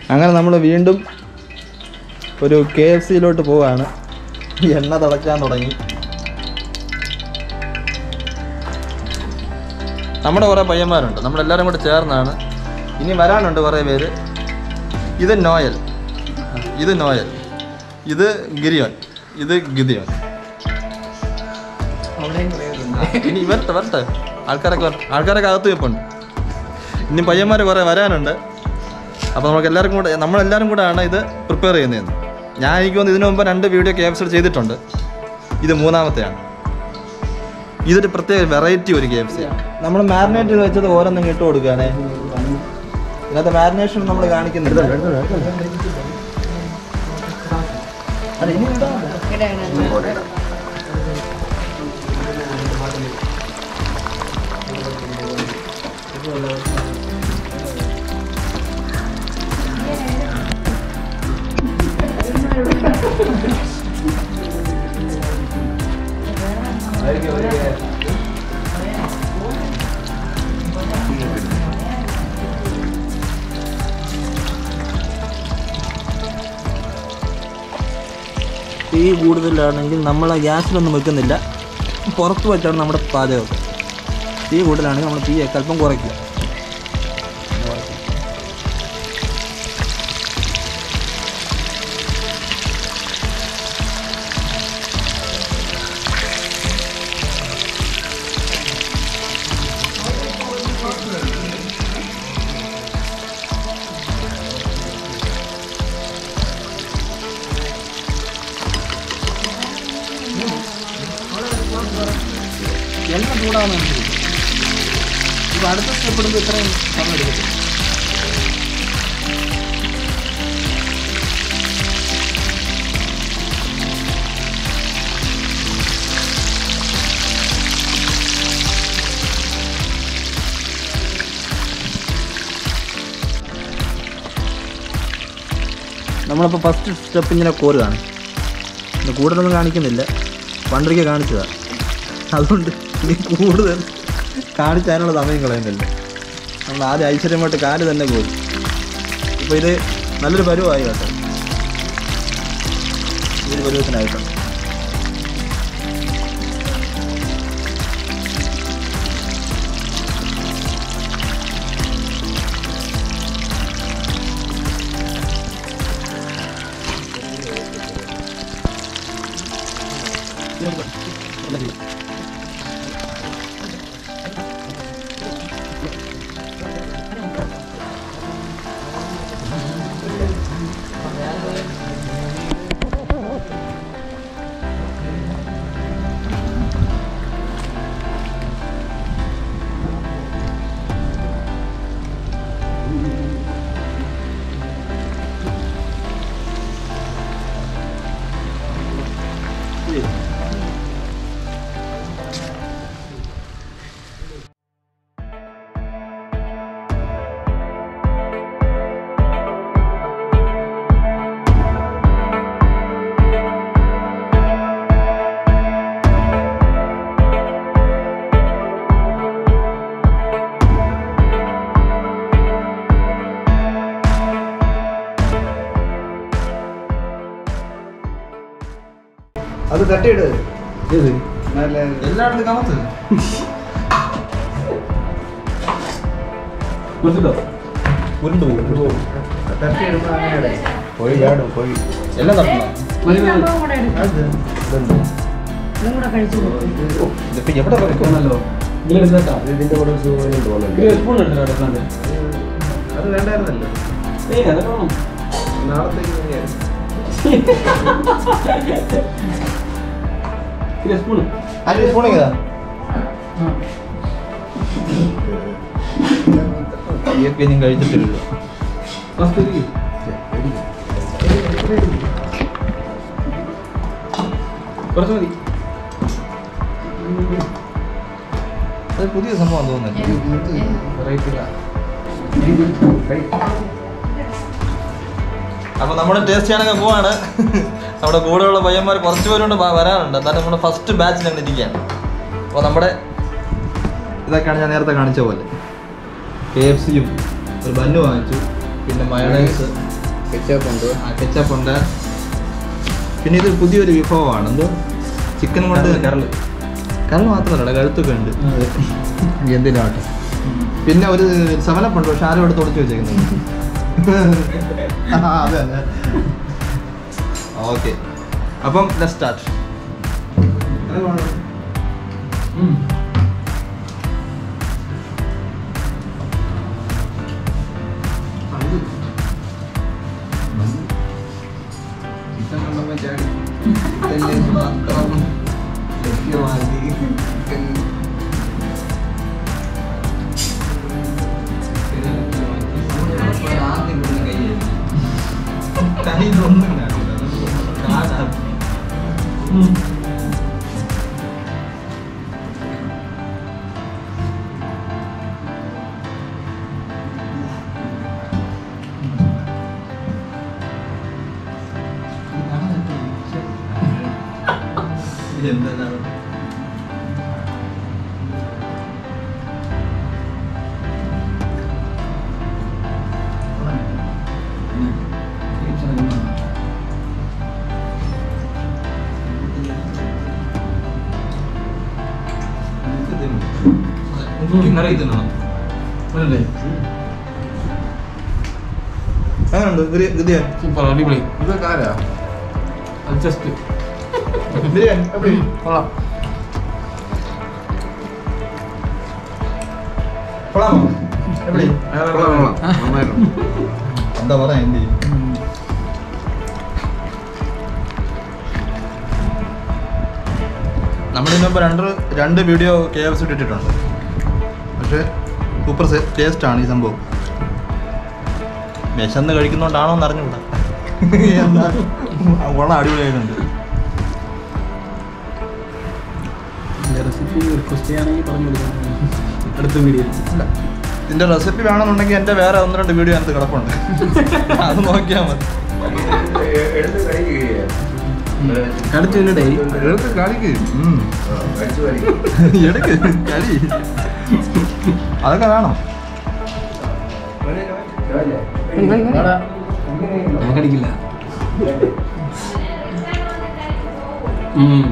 അങ്ങനെ നമ്മൾ വീണ്ടും ഒരു കെ എഫ് സിയിലോട്ട് പോവാണ് എണ്ണ തിളയ്ക്കാൻ തുടങ്ങി നമ്മുടെ കുറേ പയ്യന്മാരുണ്ട് നമ്മളെല്ലാവരും കൂടെ ചേർന്നാണ് ഇനി വരാനുണ്ട് കുറേ പേര് ഇത് നോയൽ ഇത് നോയൽ ഇത് ഗിരിയോൻ ഇത് ഗിദിയോൻ ഇനി വരട്ടെ വരട്ടെ ആൾക്കാരൊക്കെ വരട്ടെ ആൾക്കാരൊക്കെ അകത്ത് വെപ്പുണ്ട് ഇനി പയ്യന്മാർ കുറേ വരാനുണ്ട് അപ്പോൾ നമുക്ക് എല്ലാവർക്കും കൂടെ നമ്മളെല്ലാവരും കൂടെയാണ് ഇത് പ്രിപ്പയർ ചെയ്യുന്നതെന്ന് ഞാൻ എനിക്ക് തോന്നുന്നു ഇതിനു മുമ്പ് രണ്ട് വീഡിയോ ക്യാപ്ചർ ചെയ്തിട്ടുണ്ട് ഇത് മൂന്നാമത്തെയാണ് ഇതൊരു പ്രത്യേക വെറൈറ്റി ഒരു കെ എഫ് സി നമ്മൾ മാരിനേറ്റ് വെച്ചത് ഓരോന്നും ഇട്ട് കൊടുക്കുകയാണേ ഇതിനകത്ത് മാരിനേഷൻ നമ്മൾ കാണിക്കുന്നില്ല അല്ല, ഇനി ഇടാം. തീ കൂടുതലാണെങ്കിൽ നമ്മൾ ആ ഗ്യാസിലൊന്നും വെക്കുന്നില്ല പുറത്ത് വെച്ചാണ് നമ്മുടെ പാചകം തീ കൂടുതലാണെങ്കിൽ നമ്മൾ തീയൊക്കെ അല്പം കുറയ്ക്കും എണ്ണ ചൂടാവുന്ന ഇപ്പോൾ അടുത്ത സ്റ്റെപ്പ് ഇടുമ്പോൾ ഇത്രയും സമയം എടുക്കും നമ്മളിപ്പോൾ ഫസ്റ്റ് സ്റ്റെപ്പ് ഇങ്ങനെ കോരുകയാണ് ഇത് കൂടുതലൊന്നും കാണിക്കുന്നില്ല പണ്ടൊരിക്കൽ കാണിച്ചതാണ് അതുകൊണ്ട് ഇനി കൂടുതൽ കാണിച്ചാനുള്ള സമയം കളയുന്നില്ല നമ്മൾ ആദ്യം ഐശ്വര്യമായിട്ട് കാല് തന്നെ കോരി ഇപ്പോൾ ഇത് നല്ലൊരു പരുവമായി കേട്ടോ ഈ ഒരു പരുവത്തിനായിട്ടോ അത് തട്ടിയിട് നല്ല എല്ലായിടത്തും കമത്ത് ഉരുണ്ടു പോകും തട്ടിയിടുമ്പോ അങ്ങനെ പോയി ചാടും പോയി എല്ലാം തട്ടണം ഇതിപ്പോ എവിടെ വെക്കും ഇതിന്റെ കൂടെ സുഖം തോന്നുന്നുണ്ട് അത് വേണ്ടായിരുന്നല്ലോ നാളത്തേക്ക് വേണ്ടിയായിരുന്നു അഞ്ച് സ്പൂണിങ്ങതാ ഈയൊക്കെ ഇനിയും കഴിച്ചിട്ടില്ലല്ലോ കുറച്ച് മതി അത് പുതിയ സംഭവം തോന്നുന്നു അപ്പൊ നമ്മുടെ ടേസ്റ്റ് ചെയ്യാനൊക്കെ പോവാണ് നമ്മുടെ കൂടെയുള്ള പയ്യന്മാർ കുറച്ച് പേരുകൊണ്ട് വ- വരാനുണ്ട് എന്നാലും നമ്മുടെ ഫസ്റ്റ് ബാച്ചിൽ അങ്ങനെ ഇരിക്കുകയാണ് അപ്പോൾ നമ്മുടെ ഇതൊക്കെയാണ് ഞാൻ നേരത്തെ കാണിച്ച പോലെ കെ എഫ് സിയും ഒരു ബന്ന് വാങ്ങിച്ചു പിന്നെ മയണൈസ് കെച്ചപ്പ് ഉണ്ട് കെച്ചപ്പ് ഉണ്ട് പിന്നെ ഇത് പുതിയൊരു വിഭവമാണ് എന്തോ ചിക്കൻ കൊണ്ട് കരള് കരൾ മാത്രമല്ല കഴുത്തൊക്കെ ഉണ്ട് എന്തിനാട്ടെ പിന്നെ ഒരു സെവനപ്പ് ഉണ്ട് പക്ഷെ ആരും എടുത്ത് ഒളിച്ചു വെച്ചേക്കുന്നത് ആ, അതെ അതെ ഓക്കെ അപ്പം സ്റ്റാർട്ട് ചിക്കൻ കൊണ്ടുപോയി ചാടി ചിക്കനിലേക്ക് മാത്രം ലഭ്യമാക്കി ചിക്കൻ ആദ്യം ഇവിടുന്ന് കൈ കയ്യിലൊന്നും കാണില്ല എന്താണ് കറി തിന്നണം അങ്ങനുണ്ട് ഗതിയാൻ സൂപ്പർ അടിപൊളി ഇതൊക്കെ ആരാ ജസ്റ്റ് ബിരിയാണി എപ്പടി കൊള്ളാം കൊള്ളാമോ എപ്പടി കൊള്ളാം, കൊള്ളാം. നന്നായിട്ടുണ്ട്. എന്താ പറയാ എന്ത് ചെയ്യും നമ്മളിതിന് മുമ്പ് രണ്ട് രണ്ട് വീഡിയോ കെ എഫ് സി ഇട്ടിട്ടുണ്ട് പക്ഷേ സൂപ്പർ ടേസ്റ്റ് ആണ് ഈ സംഭവം വിശന്ന് കഴിക്കുന്നോണ്ടാണോ എന്ന് അറിഞ്ഞുകൂടാ എന്താ വളരെ അടിപൊളിയായിട്ടുണ്ട് റെസിപ്പി റിക്വസ്റ്റ് ചെയ്യുകയാണെങ്കിൽ പറഞ്ഞു കൊടുക്കാം അടുത്ത വീഡിയോ ഇല്ല. ഇതിന്റെ റെസിപ്പി വേണമെന്നുണ്ടെങ്കിൽ എൻ്റെ വേറെ ഒന്ന് രണ്ട് വീഡിയോ അതിനകത്ത് കിടപ്പുണ്ട് അത് നോക്കിയാൽ മതി എ- എടുത്ത് കഴിക്കുകയാ. അടുത്ത വീഡിയോ ഡേ എടുത്ത് കളിക്ക് ഉം. ആ, കടിച്ചു വലിക്കും. എടുക്ക് കളി അതൊക്കെ വേണം വാടാ. ഞാൻ കടിക്കില്ല ഉം.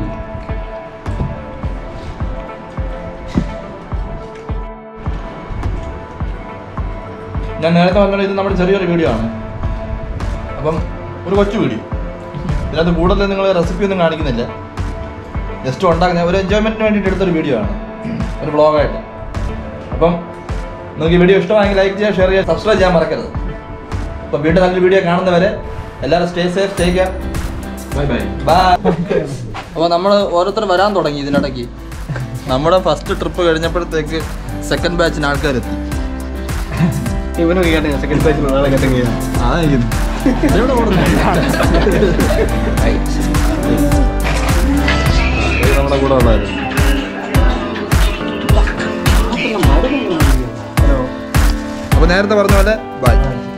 ഞാൻ നേരത്തെ പറഞ്ഞത് ഇത് നമ്മുടെ ചെറിയൊരു വീഡിയോ ആണ് അപ്പം ഒരു കൊച്ചു വീഡിയോ ഇതിനകത്ത് കൂടുതൽ നിങ്ങൾ റെസിപ്പി ഒന്നും കാണിക്കുന്നില്ല ജസ്റ്റ് ഉണ്ടാക്കുന്ന ഒരു എൻജോയ്മെൻറ്റിന് വേണ്ടിയിട്ട് എടുത്തൊരു വീഡിയോ ആണ് ഒരു വ്ളോഗായിട്ട് അപ്പം നിങ്ങൾക്ക് ഈ വീഡിയോ ഇഷ്ടമായെങ്കിൽ ലൈക്ക് ചെയ്യുക ഷെയർ ചെയ്യുക സബ്സ്ക്രൈബ് ചെയ്യാൻ മറക്കരുത് അപ്പോൾ വീണ്ടും നല്ലൊരു വീഡിയോ കാണുന്നവരെ എല്ലാവരും stay safe stay care bye bye bye അപ്പോൾ നമ്മൾ ഓരോരുത്തർ വരാൻ തുടങ്ങി ഇതിനിടയ്ക്ക് നമ്മുടെ ഫസ്റ്റ് ട്രിപ്പ് കഴിഞ്ഞപ്പോഴത്തേക്ക് സെക്കൻഡ് ബാച്ചിന് ആൾക്കാരെത്തി ഇവനൊക്കെ കേട്ടെ സെക്കൻഡ് പേജിൽ ഒരാളെ കേട്ടെങ്കിൽ അതായിരിക്കും എവിടെ കൊടുക്കുന്നു നമ്മുടെ കൂടെ ഉള്ളവരും അപ്പോൾ നേരത്തെ പറഞ്ഞ പോലെ ബൈ